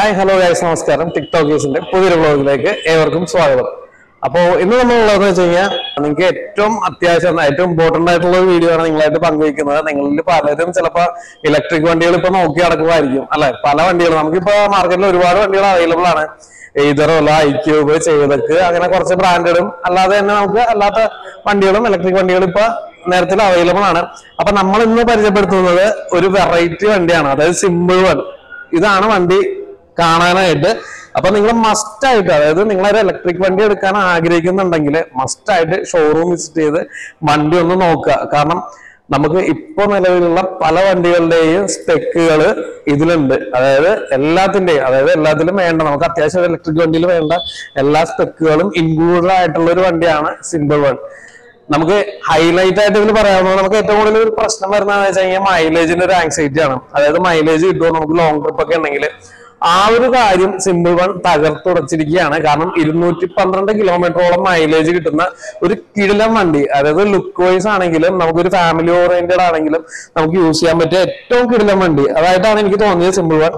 hi hello guys നമസ്കാരം ടിക്ടോക്കേഴ്സിന്റെ പുതിയൊരു വ്ളോഗിലേക്ക് ഏവർക്കും സ്വാഗതം അപ്പോ ഇന്ന് നമ്മളുള്ളതെന്ന് വെച്ച് കഴിഞ്ഞാൽ നിങ്ങൾക്ക് ഏറ്റവും അത്യാവശ്യം ഏറ്റവും ഇമ്പോർട്ടന്റ് ആയിട്ടുള്ള ഒരു വീഡിയോ ആണ് നിങ്ങളായിട്ട് പങ്കുവയ്ക്കുന്നത് നിങ്ങളിൽ പലരും ചിലപ്പോൾ ഇലക്ട്രിക് വണ്ടികൾ ഇപ്പൊ നോക്കി നടക്കുമായിരിക്കും അല്ലെ പല വണ്ടികളും നമുക്കിപ്പോ മാർക്കറ്റിൽ ഒരുപാട് വണ്ടികൾ അവൈലബിൾ ആണ് ഇതറോല ഐക്യൂബ് ചെയ്തക്ക് അങ്ങനെ കുറച്ച് ബ്രാൻഡഡും അല്ലാതെ തന്നെ നമുക്ക് അല്ലാത്ത വണ്ടികളും ഇലക്ട്രിക് വണ്ടികളും ഇപ്പൊ നേരത്തിൽ അവൈലബിൾ ആണ് അപ്പൊ നമ്മൾ ഇന്ന് പരിചയപ്പെടുത്തുന്നത് ഒരു വെറൈറ്റി വണ്ടിയാണ് അതായത് സിമ്പിൾ വൺ ഇതാണ് വണ്ടി കാണാനായിട്ട് അപ്പൊ നിങ്ങൾ മസ്റ്റ് ആയിട്ട് അതായത് നിങ്ങളൊരു ഇലക്ട്രിക് വണ്ടി എടുക്കാൻ ആഗ്രഹിക്കുന്നുണ്ടെങ്കിൽ മസ്റ്റ് ആയിട്ട് ഷോറൂം വിസിറ്റ് ചെയ്ത് വണ്ടി ഒന്ന് നോക്കുക കാരണം നമുക്ക് ഇപ്പൊ നിലവിലുള്ള പല വണ്ടികളുടെയും സ്പെക്കുകൾ ഇതിലുണ്ട് അതായത് എല്ലാത്തിന്റെയും അതായത് എല്ലാത്തിലും വേണ്ട നമുക്ക് അത്യാവശ്യം ഇലക്ട്രിക് വണ്ടിയിൽ വേണ്ട എല്ലാ സ്പെക്കുകളും ഇൻക്ലൂഡഡ് ആയിട്ടുള്ള ഒരു വണ്ടിയാണ് സിമ്പിൾ വൺ നമുക്ക് ഹൈലൈറ്റ് ആയിട്ട് ഇതിൽ പറയാവുന്നത് നമുക്ക് ഏറ്റവും കൂടുതൽ ഒരു പ്രശ്നം വരുന്നതെന്ന് വെച്ച് കഴിഞ്ഞാൽ മൈലേജിന്റെ ഒരു ആങ്സൈറ്റി ആണ് അതായത് മൈലേജ് കിട്ടുമോ നമുക്ക് ലോങ് ട്രിപ്പ് ഒക്കെ ഉണ്ടെങ്കിൽ ആ ഒരു കാര്യം സിമ്പിൾ വൺ തകർത്തുടച്ചിരിക്കുകയാണ് കാരണം ഇരുന്നൂറ്റി പന്ത്രണ്ട് കിലോമീറ്ററോളം മൈലേജ് കിട്ടുന്ന ഒരു കിടിലം വണ്ടി അതായത് ലുക്ക് വൈസ് ആണെങ്കിലും നമുക്കൊരു ഫാമിലി ഓറിയന്റഡ് ആണെങ്കിലും നമുക്ക് യൂസ് ചെയ്യാൻ പറ്റിയ ഏറ്റവും കിടിലം വണ്ടി അതായിട്ടാണ് എനിക്ക് തോന്നിയത് സിമ്പിൾ വൺ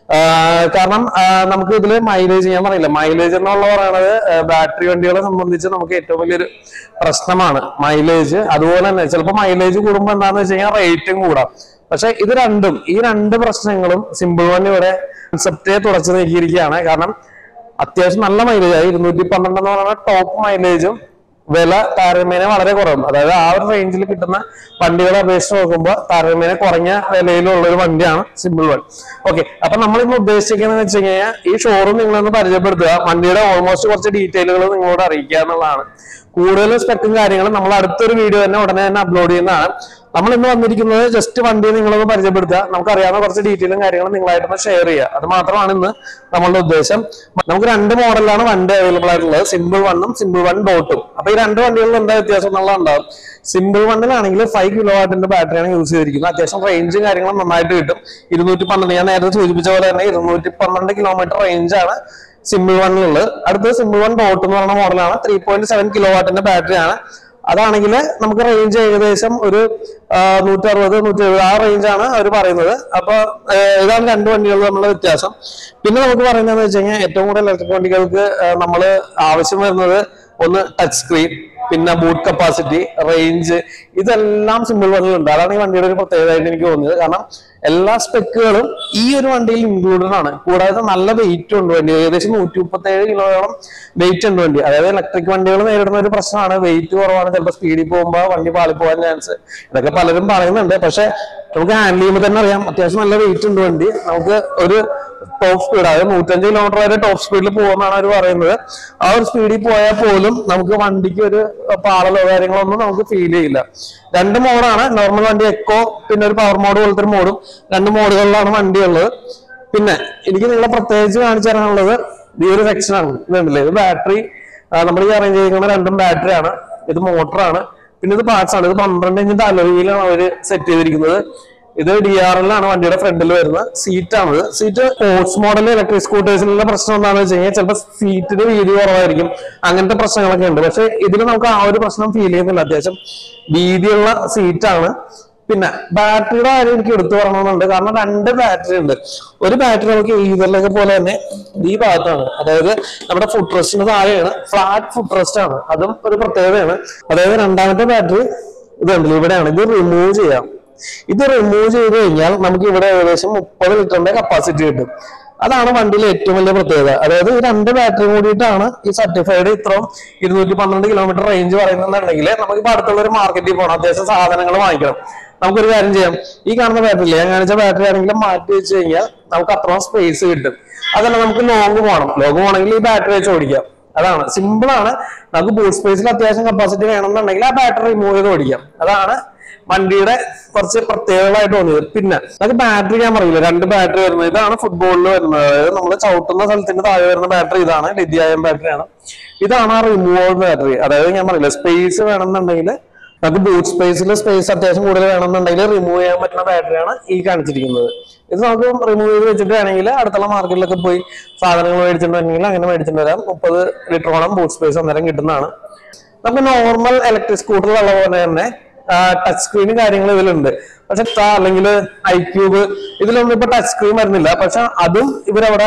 കാരണം ആ, നമുക്ക് ഇതില് മൈലേജ് ഞാൻ പറയില്ല മൈലേജ് എന്നുള്ള പറയുന്നത് ബാറ്ററി വണ്ടികളെ സംബന്ധിച്ച് നമുക്ക് ഏറ്റവും വലിയൊരു പ്രശ്നമാണ് മൈലേജ് അതുപോലെ തന്നെ ചിലപ്പോൾ മൈലേജ് കൂടുമ്പോൾ എന്താണെന്ന് വെച്ച് കഴിഞ്ഞാൽ റേറ്റും കൂടാം പക്ഷെ ഇത് രണ്ടും ഈ രണ്ട് പ്രശ്നങ്ങളും സിമ്പിൾ വൺ ഇവിടെ കൺസെപ്റ്റേ തുടച്ചു നീക്കിയിരിക്കുകയാണ് കാരണം അത്യാവശ്യം നല്ല മൈലേജ് ആയി ഇരുന്നൂറ്റി പന്ത്രണ്ട് എന്ന് പറയുന്ന ടോപ്പ് മൈലേജും വില താരതമ്യേന വളരെ കുറവും അതായത് ആ ഒരു റേഞ്ചിൽ കിട്ടുന്ന വണ്ടികളെ അപേക്ഷിച്ച് നോക്കുമ്പോൾ താരതമ്യേന കുറഞ്ഞ വിലയിലുള്ള ഒരു വണ്ടിയാണ് സിമ്പിൾ വൺ ഓക്കെ അപ്പൊ നമ്മൾ ഇന്ന് ഉദ്ദേശിക്കുന്നത് വെച്ച് കഴിഞ്ഞാൽ ഈ ഷോറൂം നിങ്ങളൊന്ന് പരിചയപ്പെടുത്തുക വണ്ടിയുടെ ഓൾമോസ്റ്റ് കുറച്ച് ഡീറ്റെയിലുകൾ നിങ്ങളോട് അറിയിക്കുക എന്നുള്ളതാണ് കൂടുതൽ സ്പെക്കും കാര്യങ്ങളും നമ്മൾ അടുത്തൊരു വീഡിയോ തന്നെ ഉടനെ തന്നെ അപ്ലോഡ് ചെയ്യുന്നതാണ് നമ്മൾ ഇന്ന് വന്നിരിക്കുന്നത് ജസ്റ്റ് വണ്ടി നിങ്ങളൊന്ന് പരിചയപ്പെടുത്തുക നമുക്കറിയാവുന്ന കുറച്ച് ഡീറ്റെയിലും കാര്യങ്ങളും നിങ്ങളായിട്ടൊന്ന് ഷെയർ ചെയ്യുക അത് മാത്രമാണ് ഇന്ന് നമ്മളുടെ ഉദ്ദേശം നമുക്ക് രണ്ട് മോഡലാണ് വണ്ടി അവൈലബിൾ ആയിട്ടുള്ളത് സിമ്പിൾ വണ്ണും സിമ്പിൾ വൺ ഡോട്ടും അപ്പൊ ഈ രണ്ട് വണ്ടികളിൽ എന്താ വ്യത്യാസം എന്നുള്ളത് ഉണ്ടാവും സിമ്പിൾ വണ്ണിലാണെങ്കിൽ ഫൈവ് കിലോ വാട്ടിന്റെ ബാറ്ററിയാണ് യൂസ് ചെയ്തിരിക്കുന്നത് അത്യാവശ്യം റേഞ്ചും കാര്യങ്ങളും നന്നായിട്ട് കിട്ടും ഇരുന്നൂറ്റി പന്ത്രണ്ട് ഞാൻ നേരത്തെ സൂചിപ്പിച്ച പോലെ തന്നെ ഇരുന്നൂറ്റി പന്ത്രണ്ട് കിലോമീറ്റർ റേഞ്ചാണ് സിമ്പിൾ വണ്ണിലുള്ളത് അടുത്തത് സിമ്പിൾ വൺ ഡോട്ട് എന്ന് പറയുന്ന മോഡലാണ് ത്രീ പോയിന്റ് സെവൻ കിലോ വാട്ടിന്റെ ബാറ്ററിയാണ് അതാണെങ്കിൽ നമുക്ക് റേഞ്ച് ഏകദേശം ഒരു നൂറ്റി അറുപത് നൂറ്റി എഴുപത് ആ റേഞ്ചാണ് അവർ പറയുന്നത് അപ്പൊ ആ, ഇതാണ് രണ്ട് വണ്ടികൾ തമ്മിലുള്ള വ്യത്യാസം പിന്നെ നമുക്ക് പറയുന്നതെന്ന് വെച്ച് കഴിഞ്ഞാൽ ഏറ്റവും കൂടുതൽ ഇലക്ട്രിക് വണ്ടികൾക്ക് നമ്മൾ ആവശ്യം വരുന്നത് ഒന്ന് ടച്ച് സ്ക്രീൻ പിന്നെ ബൂട്ട് കപ്പാസിറ്റി റേഞ്ച് ഇതെല്ലാം സിമ്പിൾ വണ്ടിയിലുണ്ട് അതാണ് ഈ വണ്ടിയുടെ ഒരു പ്രത്യേകതയായിട്ട് എനിക്ക് തോന്നിയത് കാരണം എല്ലാ സ്പെക്കുകളും ഈ ഒരു വണ്ടിയിൽ ഇൻക്ലൂഡഡ് ആണ് കൂടാതെ നല്ല വെയിറ്റ് ഉണ്ട് വണ്ടി ഏകദേശം നൂറ്റി മുപ്പത്തി ഏഴ് കിലോയോളം വെയിറ്റ് ഉണ്ട് വണ്ടി അതായത് ഇലക്ട്രിക് വണ്ടികൾ നേരിടുന്ന ഒരു പ്രശ്നമാണ് വെയിറ്റ് കുറവാണ് ചിലപ്പോൾ സ്പീഡിൽ പോകുമ്പോൾ വണ്ടി പാളി പോകാൻ ചാൻസ് ഇതൊക്കെ പലരും പറയുന്നുണ്ട് പക്ഷെ നമുക്ക് ഹാൻഡിൽ ചെയ്യുമ്പോൾ തന്നെ അറിയാം അത്യാവശ്യം നല്ല വെയിറ്റ് ഉണ്ട് വണ്ടി നമുക്ക് ഒരു ടോപ്പ് സ്പീഡ് അതായത് നൂറ്റഞ്ച് കിലോമീറ്റർ വരെ ടോപ്പ് സ്പീഡിൽ പോകുമെന്നാണ് അവർ പറയുന്നത് ആ ഒരു സ്പീഡിൽ പോയാൽ പോലും നമുക്ക് വണ്ടിക്ക് ഒരു പാളലോ കാര്യങ്ങളോ ഒന്നും നമുക്ക് ഫീൽ ചെയ്യില്ല രണ്ട് മോഡാണ് നോർമൽ വണ്ടി എക്കോ പിന്നെ ഒരു പവർ മോഡ് പോലത്തെ ഒരു മോഡും രണ്ട് മോഡുകളിലാണ് വണ്ടി ഉള്ളത് പിന്നെ എനിക്ക് നിങ്ങളെ പ്രത്യേകിച്ച് കാണിച്ചു തരാനുള്ളത് ഈ ഒരു സെക്ഷനാണ് ഇതുണ്ടല്ലേ ഇത് ബാറ്ററി നമ്മൾ ഈ അറേഞ്ച് ചെയ്തിരിക്കുന്ന രണ്ടും ബാറ്ററി ആണ് ഇത് മോട്ടറാണ് പിന്നെ ഇത് പാർട്സ് ആണ് ഇത് പന്ത്രണ്ട് ഇഞ്ചിന്റെ അലോയിലാണ് അവര് സെറ്റ് ചെയ്തിരിക്കുന്നത് ഇത് ഡി ആർ എൽ ആണ് വണ്ടിയുടെ ഫ്രണ്ടിൽ വരുന്ന സീറ്റ് ആണ് സീറ്റ് സ്പോർട്സ് മോഡൽ ഇലക്ട്രിക് സ്കൂട്ടേഴ്സിലുള്ള പ്രശ്നം എന്താണെന്ന് വെച്ച് കഴിഞ്ഞാൽ ചിലപ്പോൾ സീറ്റിന് വീതി കുറവായിരിക്കും അങ്ങനത്തെ പ്രശ്നങ്ങളൊക്കെ ഉണ്ട് പക്ഷെ ഇതിൽ നമുക്ക് ആ ഒരു പ്രശ്നം ഫീൽ ചെയ്യുന്നില്ല അത്യാവശ്യം വീതിയുള്ള സീറ്റാണ് പിന്നെ ബാറ്ററിയുടെ കാര്യം എനിക്ക് എടുത്തു പറയണമെന്നുണ്ട് കാരണം രണ്ട് ബാറ്ററി ഉണ്ട് ഒരു ബാറ്ററി നമുക്ക് ഈതറിലൊക്കെ പോലെ തന്നെ ഈ ഭാഗത്താണ് അതായത് നമ്മുടെ ഫുഡ് റെസ്റ്റിന് താഴെയാണ് ഫ്ലാറ്റ് ഫുഡ് റെസ്റ്റ് ആണ് അതും ഒരു പ്രത്യേകതയാണ് അതായത് രണ്ടാമത്തെ ബാറ്ററി ഇതുണ്ടല്ലോ ഇവിടെയാണ് ഇത് റിമൂവ് ചെയ്യാം ഇത് റിമൂവ് ചെയ്ത് കഴിഞ്ഞാൽ നമുക്ക് ഇവിടെ ഏകദേശം മുപ്പത് ലിറ്ററിന്റെ കപ്പാസിറ്റി കിട്ടും അതാണ് വണ്ടിയിലെ ഏറ്റവും വലിയ പ്രത്യേകത അതായത് ഈ രണ്ട് ബാറ്ററി കൂടിയിട്ടാണ് ഈ സർട്ടിഫൈഡ് ഇത്രയും ഇരുന്നൂറ്റി പന്ത്രണ്ട് കിലോമീറ്റർ റേഞ്ച് പറയുന്നുണ്ടെങ്കിൽ നമുക്ക് ഇപ്പൊ അടുത്തുള്ള ഒരു മാർക്കറ്റിൽ പോകണം അത്യാവശ്യം സാധനങ്ങൾ വാങ്ങിക്കണം നമുക്കൊരു കാര്യം ചെയ്യാം ഈ കാണുന്ന ബാറ്ററി ഇല്ലേ ഞാൻ കാണിച്ച ബാറ്ററി ആണെങ്കിലും മാറ്റി വെച്ച് കഴിഞ്ഞാൽ നമുക്ക് അത്രയും സ്പേസ് കിട്ടും അതല്ല നമുക്ക് ലോങ് പോകണം ലോങ് പോകണമെങ്കിൽ ഈ ബാറ്ററി വെച്ച് ഓടിക്കാം അതാണ് സിമ്പിൾ ആണ് നമുക്ക് ബൂട്ട് സ്പേസിൽ അത്യാവശ്യം കപ്പാസിറ്റി വേണമെന്നുണ്ടെങ്കിൽ ആ ബാറ്ററി റിമൂവ് ചെയ്ത് ഓടിക്കാം അതാണ് വണ്ടിയുടെ കുറച്ച് പ്രത്യേകതകളായിട്ട് തോന്നിയത് പിന്നെ നമുക്ക് ബാറ്ററി ഞാൻ പറയില്ല രണ്ട് ബാറ്ററി വരുന്നത് ഇതാണ് ഫുട്ബോളിൽ വരുന്നത് അതായത് നമ്മൾ ചവിട്ടുന്ന സ്ഥലത്തിന്റെ താഴെ വരുന്ന ബാറ്ററി ഇതാണ് ലിഥിയം ബാറ്ററിയാണ് ഇതാണ് ആ റിമൂവബിൾ ബാറ്ററി അതായത് ഞാൻ പറയില്ല സ്പേസ് വേണമെന്നുണ്ടെങ്കിൽ നമുക്ക് ബൂട്ട് സ്പേസിൽ സ്പേസ് അത്യാവശ്യം കൂടുതൽ വേണമെന്നുണ്ടെങ്കിൽ റിമൂവ് ചെയ്യാൻ പറ്റുന്ന ബാറ്ററിയാണ് ഈ കാണിച്ചിരിക്കുന്നത് ഇത് നമുക്ക് റിമൂവ് ചെയ്ത് വെച്ചിട്ട് വേണമെങ്കിൽ അടുത്തുള്ള മാർക്കറ്റിലൊക്കെ പോയി സാധനങ്ങൾ മേടിച്ചിട്ട് വരണമെങ്കിൽ അങ്ങനെ മേടിച്ചിട്ട് വരാം മുപ്പത് ലിറ്ററോളം ബൂട്ട് സ്പേസ് അന്നേരം കിട്ടുന്നതാണ് നമുക്ക് നോർമൽ ഇലക്ട്രിക് സ്കൂട്ടറിലുള്ള പോലെ തന്നെ ടച്ച് സ്ക്രീനും കാര്യങ്ങളും ഇതിലുണ്ട് പക്ഷെ അല്ലെങ്കിൽ ഐക്യൂബ് ഇതിലൊന്നും ഇപ്പൊ ടച്ച് സ്ക്രീൻ വരുന്നില്ല പക്ഷെ അതും ഇവരവിടെ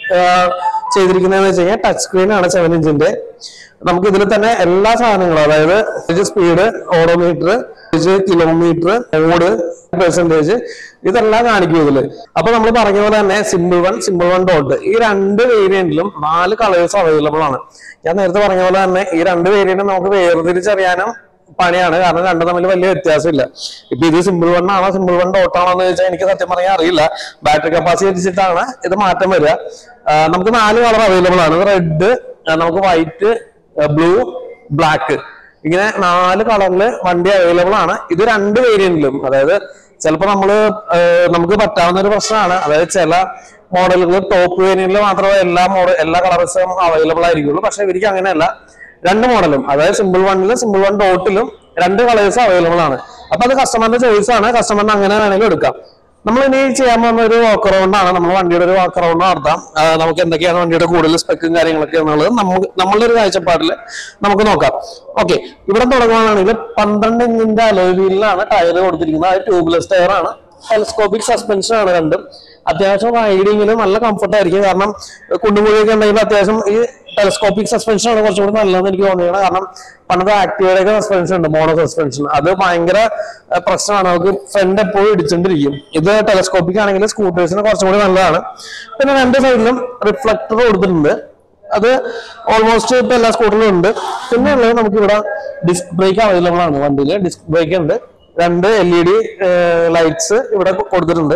ചെയ്തിരിക്കുന്നതെന്ന് വെച്ച് കഴിഞ്ഞാൽ ടച്ച് സ്ക്രീൻ ആണ് സെവൻ ഇഞ്ചിന്റെ നമുക്ക് ഇതിൽ തന്നെ എല്ലാ സാധനങ്ങളും അതായത് speed odometer kilometre mode percentage ഇതെല്ലാം കാണിക്കും ഇതില് അപ്പൊ നമ്മൾ പറഞ്ഞ പോലെ തന്നെ simple one simple one dot ഈ രണ്ട് വേരിയന്റിലും നാല് കളേഴ്സ് അവൈലബിൾ ആണ് ഞാൻ നേരത്തെ പറഞ്ഞ പോലെ തന്നെ ഈ രണ്ട് വേരിയന്റും നമുക്ക് വേർതിരിച്ചറിയാനും പണിയാണ് കാരണം രണ്ടും തമ്മിൽ വലിയ വ്യത്യാസമില്ല ഇപ്പൊ ഇത് സിമ്പിൾ വൺ ആണോ സിമ്പിൾ വൺ ഡോട്ട് ആണോ എന്ന് ചോദിച്ചാൽ എനിക്ക് സത്യം പറയാൻ അറിയില്ല ബാറ്ററി കപ്പാസിറ്റി വെച്ചിട്ടാണ് ഇത് മാറ്റം വരിക ആ, നമുക്ക് നാല് കളർ അവൈലബിൾ ആണ് റെഡ് നമുക്ക് വൈറ്റ് ബ്ലൂ ബ്ലാക്ക് ഇങ്ങനെ നാല് കളറിൽ വണ്ടി അവൈലബിൾ ആണ് ഇത് രണ്ട് വേരിയന്റിലും അതായത് ചിലപ്പോൾ നമ്മള് ആ, നമുക്ക് പറ്റാവുന്ന ഒരു പ്രശ്നമാണ് അതായത് ചില മോഡലുകൾ ടോപ്പ് വേരിയന്റിൽ മാത്രമേ എല്ലാ മോഡൽ എല്ലാ കളർസും അവൈലബിൾ ആയിരിക്കുള്ളൂ പക്ഷെ ഇവർക്ക് അങ്ങനെയല്ല രണ്ട് മോഡലും അതായത് സിമ്പിൾ വണ്ണിലും സിമ്പിൾ വൺ ഡോട്ടിലും രണ്ട് കളേഴ്സ് അവൈലബിൾ ആണ് അപ്പൊ അത് കസ്റ്റമറിന്റെ ചോയ്സ് ആണ് കസ്റ്റമറിന് അങ്ങനെ വേണമെങ്കിലും എടുക്കാം നമ്മൾ ഇനി ചെയ്യാൻ പോകുന്ന ഒരു വാക്ക് അറൗണ്ട് ആണ് നമ്മൾ വണ്ടിയുടെ ഒരു വാക്ക് അറൗണ്ട് നടത്താം ആ, നമുക്ക് എന്തൊക്കെയാണ് വണ്ടിയുടെ കൂടുതൽ സ്പെക്കും കാര്യങ്ങളൊക്കെ എന്നുള്ളത് നമുക്ക് നമ്മളുടെ ഒരു കാഴ്ചപ്പാടിൽ നമുക്ക് നോക്കാം ഓക്കെ ഇവിടെ തുടങ്ങുകയാണെങ്കിൽ പന്ത്രണ്ട് ഇഞ്ചിന്റെ അലോയ് വീലിലാണ് ടയർ കൊടുത്തിരിക്കുന്നത് അത് ട്യൂബ്ലെസ് ടയർ ആണ് ടെലസ്കോപ്പിക് സസ്പെൻഷൻ ആണ് രണ്ടും അത്യാവശ്യം റൈഡിങ്ങിന് നല്ല കംഫർട്ട് ആയിരിക്കും കാരണം കുണ്ടുമുഴിയൊക്കെ ഉണ്ടെങ്കിൽ അത്യാവശ്യം ഈ ടെലസ്കോപ്പിക് സസ്പെൻഷൻ ആണ് കുറച്ചുകൂടി നല്ലതെന്ന് എനിക്ക് തോന്നിയത് കാരണം പണ്ടത്തെ ആക്ടിവയുടെ സസ്പെൻഷൻ ഉണ്ട് മോണോ സസ്പെൻഷൻ അത് ഭയങ്കര അഹ് പ്രശ്നമാണ് നമുക്ക് ഫ്രണ്ട് എപ്പോഴും ഇടിച്ചോണ്ടിരിക്കും ഇത് ടെലസ്കോപ്പിക് ആണെങ്കിൽ സ്കൂട്ടേഴ്സിന് കുറച്ചുകൂടി നല്ലതാണ് പിന്നെ രണ്ട് സൈഡിലും റിഫ്ലക്ടർ കൊടുത്തിട്ടുണ്ട് അത് ഓൾമോസ്റ്റ് ഇപ്പൊ എല്ലാ സ്കൂട്ടറിലും ഉണ്ട് പിന്നെ ഉള്ളത് നമുക്ക് ഇവിടെ ഡിസ്ക് ബ്രേക്ക് അവൈലബിൾ ആണ് വണ്ടിയിൽ ഡിസ്ക് ബ്രേക്ക് ഉണ്ട് രണ്ട് എൽ ഇ ഡി ലൈറ്റ്സ് ഇവിടെ കൊടുത്തിട്ടുണ്ട്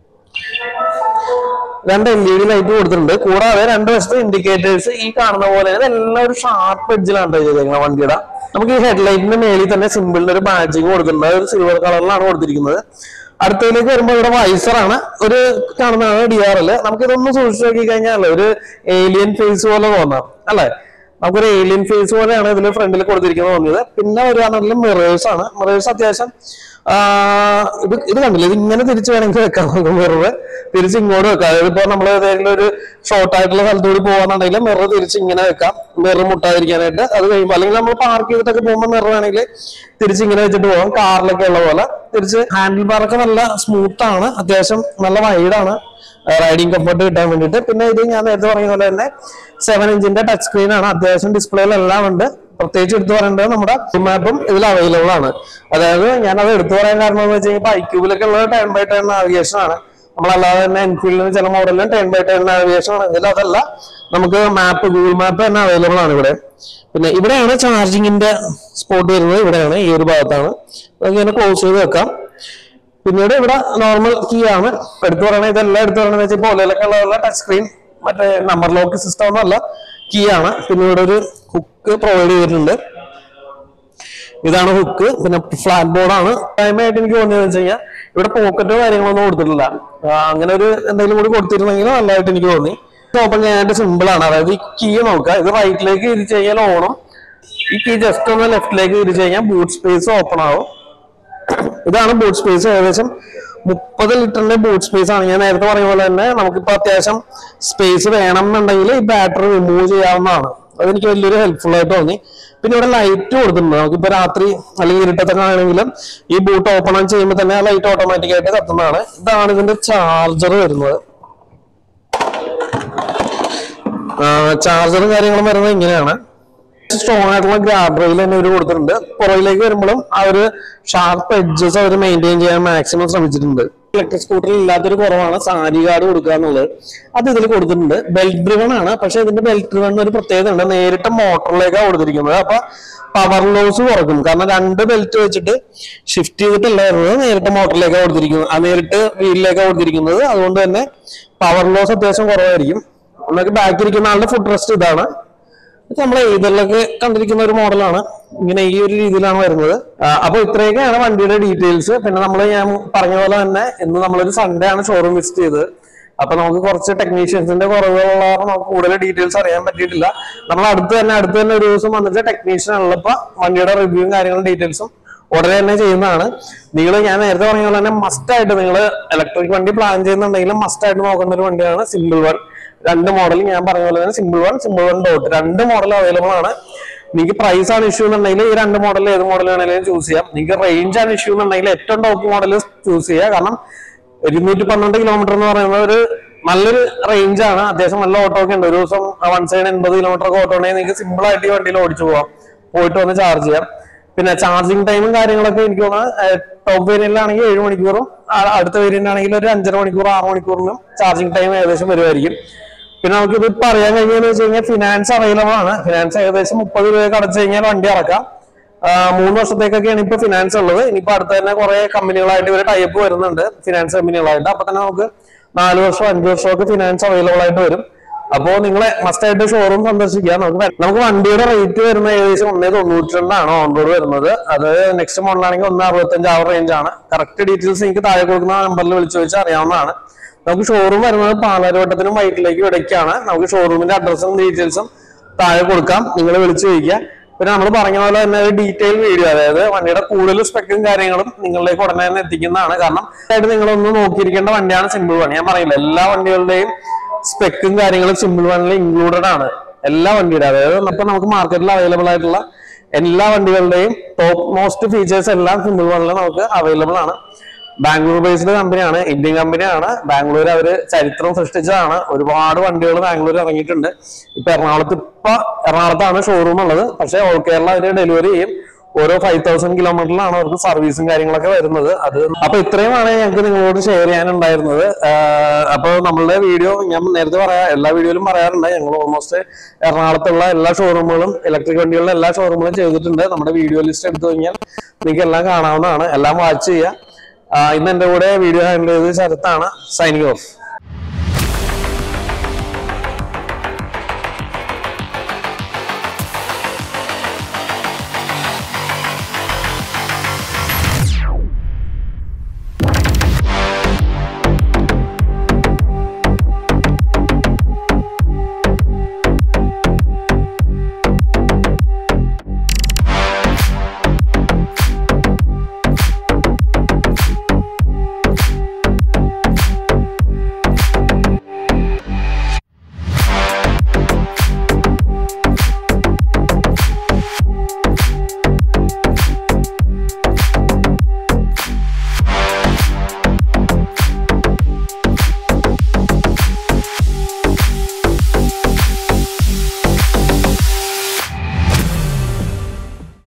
രണ്ട് എൽ ഇ ഡി ലൈറ്റ് കൊടുത്തിട്ടുണ്ട് കൂടാതെ രണ്ട് വശത്ത് ഇൻഡിക്കേറ്റേഴ്സ് ഈ കാണുന്ന പോലെ ഇതെല്ലാം ഒരു ഷാർപ്പ് എഡ്ജിലാണ് ചെയ്തേക്കുന്നത് വണ്ടിയുടെ നമുക്ക് ഈ ഹെഡ്ലൈറ്റിന്റെ മേളിൽ തന്നെ സിമ്പിളിന്റെ ഒരു ബാഡ്ജിങ് കൊടുത്തിട്ടുണ്ട് അത് ഒരു സിൽവർ കളറിലാണ് കൊടുത്തിരിക്കുന്നത് അടുത്തതിലേക്ക് വരുമ്പോൾ ഇവിടെ വൈസറാണ് ഒരു കാണുന്നതാണ് ഡി ആർ എൽ നമുക്ക് ഇതൊന്ന് സൂക്ഷിച്ചു നോക്കി കഴിഞ്ഞാൽ ഒരു ഏലിയൻ ഫേസ് പോലെ തോന്നാം അല്ലെ നമുക്കൊരു ഏലിയൻ ഫേസ് പോലെയാണ് ഇതിൽ ഫ്രണ്ടിൽ കൊടുത്തിരിക്കുന്നത് തോന്നിയത് പിന്നെ വരികയാണെങ്കിലും മിറേഴ്സ് ആണ് മിറേഴ്സ് അത്യാവശ്യം ആ, ഇത് ഇത് കണ്ടില്ല ഇത് ഇങ്ങനെ തിരിച്ച് വേണമെങ്കിൽ വെക്കാം നമുക്ക് മിറർ തിരിച്ച് ഇങ്ങോട്ട് വെക്കാം അതായത് ഇപ്പൊ നമ്മൾ ഏതെങ്കിലും ഒരു ഷോർട്ട് ആയിട്ടുള്ള സ്ഥലത്തൂടി പോകാന്നുണ്ടെങ്കിൽ മിറർ തിരിച്ച് ഇങ്ങനെ വെക്കാം മിറർ മുട്ടാതിരിക്കാനായിട്ട് അത് കഴിയുമ്പോൾ അല്ലെങ്കിൽ നമ്മൾ പാർക്ക് ചെയ്തിട്ടൊക്കെ പോകുമ്പോൾ മിറർ വേണമെങ്കിൽ തിരിച്ച് ഇങ്ങനെ വെച്ചിട്ട് പോകാം കാറിലൊക്കെ ഉള്ള പോലെ തിരിച്ച് ഹാൻഡിൽ ബാറൊക്കെ നല്ല സ്മൂത്ത് ആണ് അത്യാവശ്യം നല്ല വൈഡാണ് റൈഡിങ് കംഫർട്ട് കിട്ടാൻ വേണ്ടിയിട്ട് പിന്നെ ഇത് ഞാൻ നേരത്തെ പറഞ്ഞ പോലെ തന്നെ സെവൻ ഇഞ്ചിന്റെ ടച്ച് സ്ക്രീൻ ആണ് അത്യാവശ്യം ഡിസ്പ്ലേയിലെല്ലാം ഉണ്ട് പ്രത്യേകിച്ച് എടുത്തു പറയേണ്ടത് നമ്മുടെ മാപ്പും ഇതിൽ അവൈലബിൾ ആണ് അതായത് ഞാൻ അത് എടുത്തു പറയാൻ കാരണം എന്ന് വെച്ച് കഴിഞ്ഞാൽ ഐക്യൂബിലൊക്കെ ഉള്ളത് ടെൻ ബൈ ടെൻ നാവിഗേഷൻ ആണ് നമ്മളല്ലാതെ തന്നെ എൻഫീൽഡിന് ചില മോഡലിലും ടെൻ ബൈ ടെൻ നാവിഗേഷൻ ആണ് ഇതിൽ അതല്ല നമുക്ക് മാപ്പ് ഗൂഗിൾ മാപ്പ് തന്നെ അവൈലബിൾ ആണ് ഇവിടെ പിന്നെ ഇവിടെയാണ് ചാർജിങ്ങിന്റെ സ്പോട്ട് വരുന്നത് ഇവിടെയാണ് ഈ ഒരു ഭാഗത്താണ് നമുക്ക് ഇങ്ങനെ ക്ലോസ് ചെയ്ത് വെക്കാം പിന്നീട് ഇവിടെ നോർമൽ കീ ആണ് എടുത്തു പറയണത് ഇതെല്ലാം എടുത്തു പറയണത് വെച്ചാൽ പോലെയൊക്കെ ഉള്ള ടച്ച് സ്ക്രീൻ മറ്റേ നമ്പർ ലോക്ക് സിസ്റ്റം ഒന്നല്ല കീ ആണ് പിന്നെ ഇവിടെ ഒരു ഹുക്ക് പ്രൊവൈഡ് ചെയ്തിട്ടുണ്ട് ഇതാണ് ഹുക്ക് പിന്നെ ഫ്ലാറ്റ് ബോർഡാണ് ടൈമായിട്ട് എനിക്ക് തോന്നിയെന്ന് വെച്ച് കഴിഞ്ഞാൽ ഇവിടെ പോക്കറ്റോ കാര്യങ്ങളൊന്നും കൊടുത്തിട്ടില്ല ആ, അങ്ങനെ ഒരു എന്തെങ്കിലും കൂടി കൊടുത്തിരുന്നെങ്കിൽ നല്ലതായിട്ട് എനിക്ക് തോന്നി ഓപ്പൺ ചെയ്യാനായിട്ട് സിമ്പിൾ ആണ് അതായത് ഈ കീ നോക്കുക ഇത് റൈറ്റിലേക്ക് തിരിച്ചു കഴിഞ്ഞാൽ ഓണം ഈ കീ ജസ്റ്റ് ഒന്ന് ലെഫ്റ്റിലേക്ക് തിരിച്ചു കഴിഞ്ഞാൽ ബൂട്ട് സ്പേസ് ഓപ്പൺ ആവും ഇതാണ് ബൂട്ട് സ്പേസ് ഏകദേശം മുപ്പത് ലിറ്ററിന്റെ ബൂട്ട് സ്പേസ് ആണ് ഞാൻ നേരത്തെ പറഞ്ഞ പോലെ തന്നെ നമുക്കിപ്പോ അത്യാവശ്യം സ്പേസ് വേണം എന്നുണ്ടെങ്കിൽ ഈ ബാറ്ററി റിമൂവ് ചെയ്യാവുന്നതാണ് അതെനിക്ക് വലിയൊരു ഹെൽപ്ഫുൾ ആയിട്ട് തോന്നി പിന്നെ ഇവിടെ ലൈറ്റ് കൊടുത്തിട്ടുണ്ട് നമുക്കിപ്പോ രാത്രി അല്ലെങ്കിൽ ഇരുട്ടത്തൊക്കെ ആണെങ്കിലും ഈ ബൂട്ട് ഓപ്പൺ ഓൺ ചെയ്യുമ്പോൾ തന്നെ ആ ലൈറ്റ് ഓട്ടോമാറ്റിക് ആയിട്ട് കത്തുന്നതാണ് ഇതാണ് ഇതിന്റെ ചാർജർ വരുന്നത് ചാർജറും കാര്യങ്ങളും വരുന്നത് ഇങ്ങനെയാണ് സ്ട്രോങ് ആയിട്ടുള്ള ഗ്രാബ് റെയിൽ തന്നെ ഇവർ കൊടുത്തിട്ടുണ്ട് പുറകിലേക്ക് വരുമ്പോഴും ആ ഒരു ഷാർപ്പ് എഡ്ജസ് അവർ മെയിൻറ്റെയിൻ ചെയ്യാൻ മാക്സിമം ശ്രമിച്ചിട്ടുണ്ട് ഇലക്ട്രിക് സ്കൂട്ടറിൽ ഇല്ലാത്തൊരു കുറവാണ് സാരി കാർഡ് കൊടുക്കുക എന്നുള്ളത് അത് ഇതിൽ കൊടുത്തിട്ടുണ്ട് ബെൽറ്റ് ഡ്രിവൺ ആണ് പക്ഷെ ഇതിന്റെ ബെൽറ്റ് ഡ്രിവൺ ഒരു പ്രത്യേകത ഉണ്ട് നേരിട്ട് മോട്ടറിലേക്കാണ് കൊടുത്തിരിക്കുന്നത് അപ്പൊ പവർ ലോസ് കുറക്കും കാരണം രണ്ട് ബെൽറ്റ് വെച്ചിട്ട് ഷിഫ്റ്റ് ചെയ്തിട്ടല്ല വരുന്നത് നേരിട്ട് മോട്ടറിലേക്കാണ് കൊടുത്തിരിക്കുന്നത് ആ നേരിട്ട് വീലിലേക്കാണ് കൊടുത്തിരിക്കുന്നത് അതുകൊണ്ട് തന്നെ പവർ ലോസ് അത്യാവശ്യം കുറവായിരിക്കും നമുക്ക് ബാക്കിൽ ഇരിക്കുന്ന ആളുടെ ഫുഡ് റെസ്റ്റ് ഇതാണ് ഇത് നമ്മൾ ഇതിലൊക്കെ കണ്ടിരിക്കുന്ന ഒരു മോഡലാണ് ഇങ്ങനെ ഈ ഒരു രീതിയിലാണ് വരുന്നത് ആ, അപ്പൊ ഇത്രയൊക്കെയാണ് വണ്ടിയുടെ ഡീറ്റെയിൽസ് പിന്നെ നമ്മൾ ഞാൻ പറഞ്ഞ പോലെ തന്നെ ഇന്ന് നമ്മളൊരു സൺഡേ ആണ് ഷോറൂം വിസിറ്റ് ചെയ്തത് അപ്പൊ നമുക്ക് കുറച്ച് ടെക്നീഷ്യൻസിന്റെ കുറവുകളുള്ള കാരണം നമുക്ക് കൂടുതൽ ഡീറ്റെയിൽസ് അറിയാൻ പറ്റിയിട്ടില്ല നമ്മൾ അടുത്ത് തന്നെ അടുത്ത് തന്നെ ഒരു ദിവസം വന്നിട്ട് ടെക്നീഷ്യൻ ഉള്ളപ്പോ വണ്ടിയുടെ റിവ്യൂവും കാര്യങ്ങളും ഡീറ്റെയിൽസും ഉടനെ തന്നെ ചെയ്യുന്നതാണ് നിങ്ങൾ ഞാൻ നേരത്തെ പറഞ്ഞ പോലെ തന്നെ മസ്റ്റ് ആയിട്ട് നിങ്ങൾ ഇലക്ട്രിക് വണ്ടി പ്ലാൻ ചെയ്യുന്നുണ്ടെങ്കിൽ മസ്റ്റ് ആയിട്ട് നോക്കേണ്ട ഒരു വണ്ടിയാണ് സിമ്പിൾ വൺ രണ്ട് മോഡൽ ഞാൻ പറഞ്ഞ പോലെ തന്നെ simple one simple one dot രണ്ട് മോഡൽ അവൈലബിൾ ആണ് നിങ്ങൾക്ക് പ്രൈസ് ആണ് ഇഷ്യൂ എന്നുണ്ടെങ്കിൽ ഈ രണ്ട് മോഡൽ ഏത് മോഡൽ വേണമെങ്കിലും ചൂസ് ചെയ്യാം നിങ്ങൾക്ക് റേഞ്ച് ആണ് ഇഷ്യൂ എന്നുണ്ടെങ്കിൽ ഏറ്റവും ടോപ്പ് മോഡൽ ചൂസ് ചെയ്യുക കാരണം ഇരുന്നൂറ്റി പന്ത്രണ്ട് കിലോമീറ്റർ എന്ന് പറയുന്നത് ഒരു നല്ലൊരു റേഞ്ച് ആണ് അത്യാവശ്യം നല്ല ഓട്ടോ ഒക്കെ ഉണ്ട് ഒരു ദിവസം വൺ സൈഡ് എൺപത് കിലോമീറ്റർ ഒക്കെ ഓട്ടോ ഉണ്ടെങ്കിൽ നിങ്ങൾക്ക് സിമ്പിൾ ആയിട്ട് ഈ വണ്ടിയിൽ ഓടിച്ചു പോവാം പോയിട്ട് വന്ന് ചാർജ് ചെയ്യാം പിന്നെ ചാർജിങ് ടൈമും കാര്യങ്ങളൊക്കെ എനിക്ക് തോന്നുന്നത് ടോപ്പ് വേരിയന്റിലാണെങ്കിൽ ഏഴ് മണിക്കൂറും ആ- അടുത്ത വേരിയന്റ് ആണെങ്കിൽ ഒരു അഞ്ചര മണിക്കൂർ ആറ് മണിക്കൂറിനും ചാർജിങ് ടൈം ഏകദേശം വരുമായിരിക്കും പിന്നെ നമുക്ക് ഇത് ഇപ്പൊ അറിയാൻ കഴിഞ്ഞതെന്ന് വെച്ച് കഴിഞ്ഞാൽ ഫിനാൻസ് അവൈലബിൾ ആണ് ഫിനാൻസ് ഏകദേശം മുപ്പത് രൂപയൊക്കെ അടച്ചു കഴിഞ്ഞാൽ വണ്ടി ഇറക്കാം ആ, മൂന്ന് വർഷത്തേക്കൊക്കെയാണ് ഇപ്പൊ ഫിനാൻസ് ഉള്ളത് ഇനിയിപ്പോ അടുത്ത് തന്നെ കുറെ കമ്പനികളായിട്ട് ഇവര് ടൈപ്പ് വരുന്നുണ്ട് ഫിനാൻസ് കമ്പനികളായിട്ട് അപ്പൊ തന്നെ നമുക്ക് നാല് വർഷം അഞ്ച് വർഷമൊക്കെ ഫിനാൻസ് അവൈലബിൾ ആയിട്ട് വരും അപ്പോ നിങ്ങൾ മസ്റ്റ് ആയിട്ട് ഷോറൂം സന്ദർശിക്കുക നമുക്ക് വ- നമുക്ക് വണ്ടിയുടെ റേറ്റ് വരുന്നത് ഏകദേശം ഒന്നേ തൊണ്ണൂറ്റി രണ്ടാണ് ഓൺ റോഡ് വരുന്നത് അത് നെക്സ്റ്റ് മോഡലാണെങ്കിൽ ഒന്ന് അറുപത്തഞ്ച് ആ റേഞ്ച് ആണ് കറക്റ്റ് ഡീറ്റെയിൽസ് എനിക്ക് താഴെ കൊടുക്കുന്ന നമ്പറിൽ വിളിച്ചു ചോദിച്ചാൽ അറിയാവുന്നതാണ് നമുക്ക് ഷോറൂം വരുന്നത് പാലാരിവട്ടത്തിനും വൈറ്റിലേക്ക് ഇടയ്ക്കാണ് നമുക്ക് ഷോറൂമിന്റെ അഡ്രസ്സും ഡീറ്റെയിൽസും താഴെ കൊടുക്കാം നിങ്ങൾ വിളിച്ചു ചോദിക്കുക പിന്നെ നമ്മൾ പറഞ്ഞ പോലെ തന്നെ ഒരു ഡീറ്റെയിൽ വീഡിയോ അതായത് വണ്ടിയുടെ കൂടുതൽ സ്പെക്കും കാര്യങ്ങളും നിങ്ങളിലേക്ക് ഉടനെ തന്നെ എത്തിക്കുന്നതാണ് കാരണം ആയിട്ട് നിങ്ങളൊന്ന് നോക്കിയിരിക്കേണ്ട വണ്ടിയാണ് സിമ്പിൾ വൺ ഞാൻ പറയില്ല എല്ലാ വണ്ടികളുടെയും സ്പെക്കും കാര്യങ്ങളും സിമ്പിൾ വണ്ണിൽ ഇൻക്ലൂഡഡ് ആണ് എല്ലാ വണ്ടിയുടെ അതായത് ഇപ്പൊ നമുക്ക് മാർക്കറ്റിൽ അവൈലബിൾ ആയിട്ടുള്ള എല്ലാ വണ്ടികളുടെയും ടോപ്പ് മോസ്റ്റ് ഫീച്ചേഴ്സ് എല്ലാം സിമ്പിൾ വണ്ണിൽ നമുക്ക് അവൈലബിൾ ആണ് ബാംഗ്ലൂർ ബേസ്ഡ് കമ്പനിയാണ് ഇന്ത്യൻ കമ്പനിയാണ് ബാംഗ്ലൂർ അവര് ചരിത്രം സൃഷ്ടിച്ചതാണ് ഒരുപാട് വണ്ടികൾ ബാംഗ്ലൂർ ഇറങ്ങിയിട്ടുണ്ട് ഇപ്പൊ എറണാകുളത്ത് ഇപ്പൊ എറണാകുളത്താണ് ഷോറൂം ഉള്ളത് പക്ഷെ ഓൾ കേരള അവര് ഡെലിവറി ചെയ്യും ഓരോ ഫൈവ് തൗസൻഡ് കിലോമീറ്ററിലാണ് അവർക്ക് സർവീസും കാര്യങ്ങളൊക്കെ വരുന്നത് അത് അപ്പൊ ഇത്രയുമാണ് ഞങ്ങൾക്ക് നിങ്ങളോട് ഷെയർ ചെയ്യാനുണ്ടായിരുന്നത് ആഹ് അപ്പൊ നമ്മളുടെ വീഡിയോ ഞാൻ നേരത്തെ പറയാ എല്ലാ വീഡിയോയിലും പറയാറുണ്ട് ഞങ്ങൾ ഓൾമോസ്റ്റ് എറണാകുളത്തുള്ള എല്ലാ ഷോറൂമുകളും ഇലക്ട്രിക് വണ്ടികളുടെ എല്ലാ ഷോറൂമുകളും ചെയ്തിട്ടുണ്ട് നമ്മുടെ വീഡിയോ ലിസ്റ്റ് എടുത്തു കഴിഞ്ഞാൽ നിങ്ങൾക്ക് എല്ലാം കാണാവുന്നതാണ് എല്ലാം വാച്ച് ചെയ്യുക ആഹ് ഇന്ന് എന്റെ കൂടെ വീഡിയോ ഹാൻഡിൽ ചെയ്തത് ശരത്താണ് സൈനിങ് ഓഫ്